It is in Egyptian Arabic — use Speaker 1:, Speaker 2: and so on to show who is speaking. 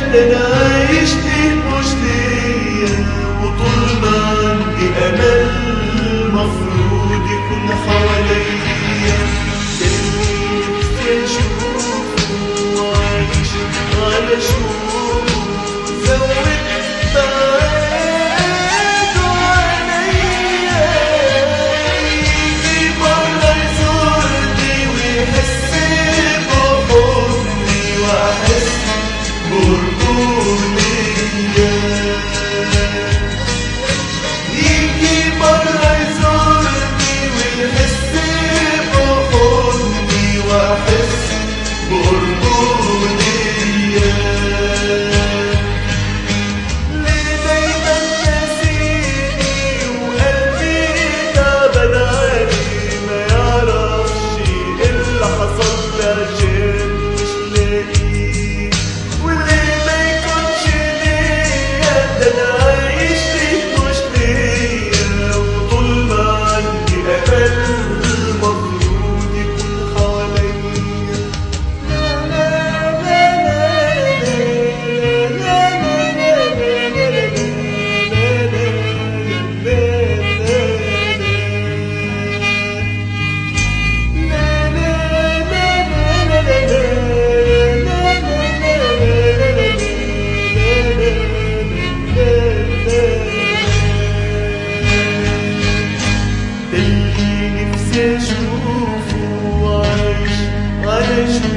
Speaker 1: ده انا عايش ليه مش ليا وطول ما عندي امل المفروض يكون حواليا اللي نفسي اشوفه وعايش على شوقه زود بعيده عليا يجي مرة يزورني ويحس بحضني واحس برجولية يجي مرة يزورني ويحس بحضني واحس برجولية ليه دايما ناسيني وقلبي تعبان عليه ما يعرفش إيه اللي حصل ده عشان مش لاقيه وليه ما يكونش ليا ده انا عايش ليه مش ليا وطول ما عندي امل المفروض يكون حواليا اللي نفسي اشوفه عايش عايش